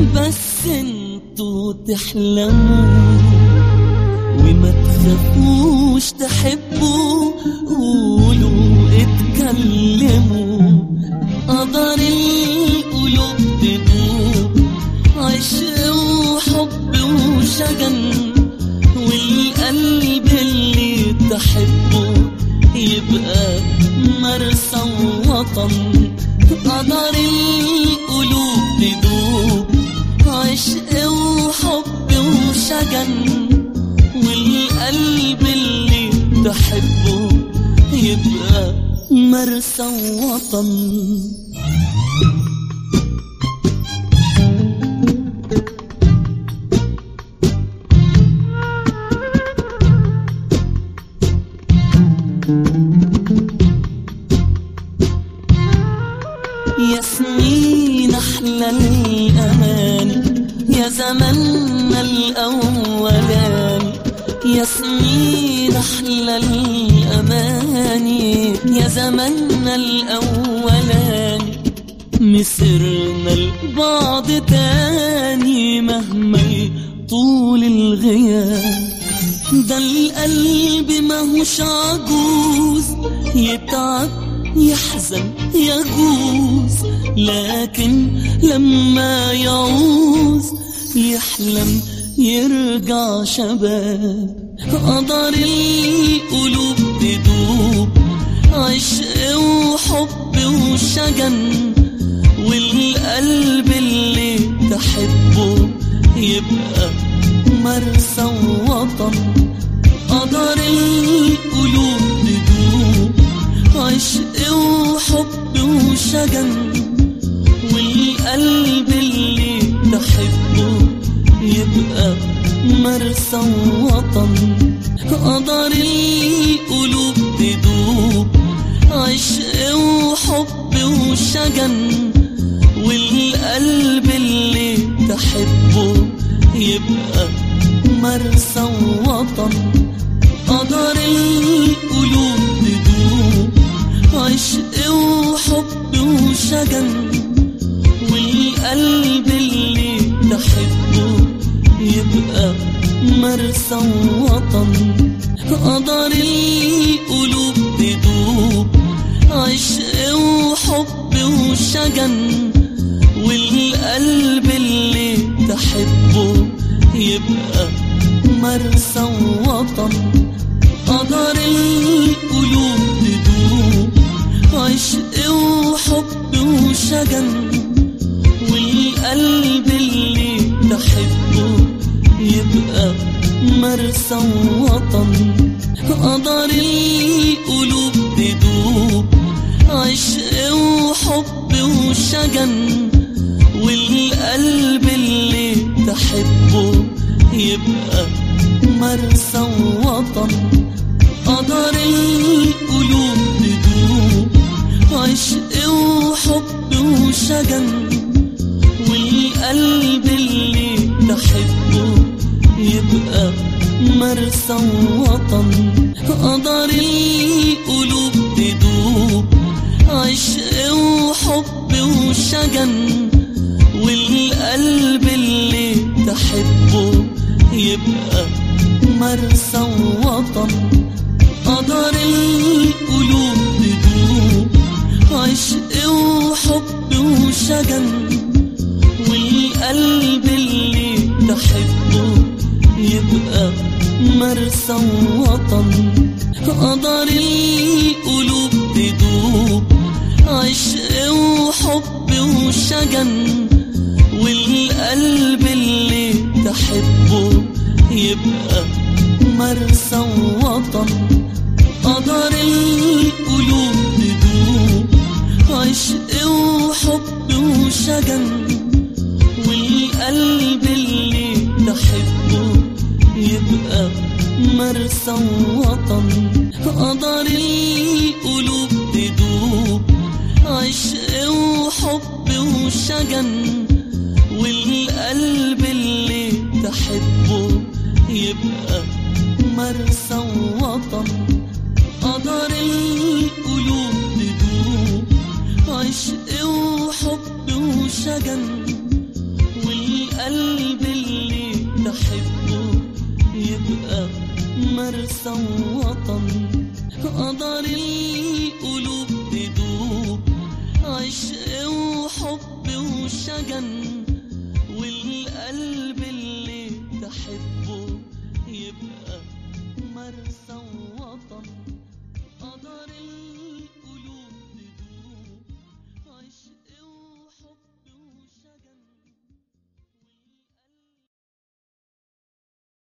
بس انتوا تحلموا وما تخافوش تحبوا قولوا اتكلموا قدر القلوب تدوب عشق وحب وشجن والقلب اللي تحبه يبقى مرسى وطن قدر القلوب تدوب عشق وحب وشجن والقلب اللي تحبه يبقى مرسى وطن يا سنين أحلى الأمان يا زماننا الأولاني يا سنين أحلى الأماني يا زماننا الأولاني مسرنا لبعض تاني مهما طول الغياب ده القلب ماهوش عجوز يتعب يحزن يجوز لكن لما يعوز يحلم يرجع شباب قدر القلوب تدوب عشق وحب وشجن والقلب اللي تحبه يبقى مرسى وطن قدر القلوب تدوب عشق وحب وشجن والقلب اللي تحبه يبقى مرسى وطن قدر القلوب تدوب عشق وحب وشجن والقلب اللي تحبه يبقى مرسى وطن قدر القلوب تدوب عشق وحب وشجن والقلب اللي تحبه يبقى مرسى وطن قدر القلوب تدوب عشق وحب وشجن والقلب اللي تحبه يبقى مرسى وطن قدر القلوب تدوب عشق وحب وشجن والقلب اللي تحبه يبقى مرسى وطن قدر القلوب تدوب عشق وحب وشجن والقلب اللي تحبه يبقى مرسى وطن قدر القلوب تدوب عشق وحب وشجن والقلب اللي تحبه يبقى مرسى وطن قدر القلوب تدوب عشق وحب وشجن والقلب اللي تحبه يبقى مرسى وطن قدر القلوب تدوب عشق وحب وشجن والقلب اللي تحبه يبقى مرسى وطن قدر القلوب تدوب عشق وحب وشجن والقلب اللي تحبه يبقى مرسى وطن قدر القلوب تدوب عشق وحب وشجن والقلب اللي تحبه يبقى مرسى وطن قدر القلوب تدوب عشق وحب وشجن والقلب اللي تحبه يبقى مرسى وطن قدر القلوب تدوب عشق وحب وشجن والقلب مرسى وطن قدر القلوب تدوب عشق وحب وشجن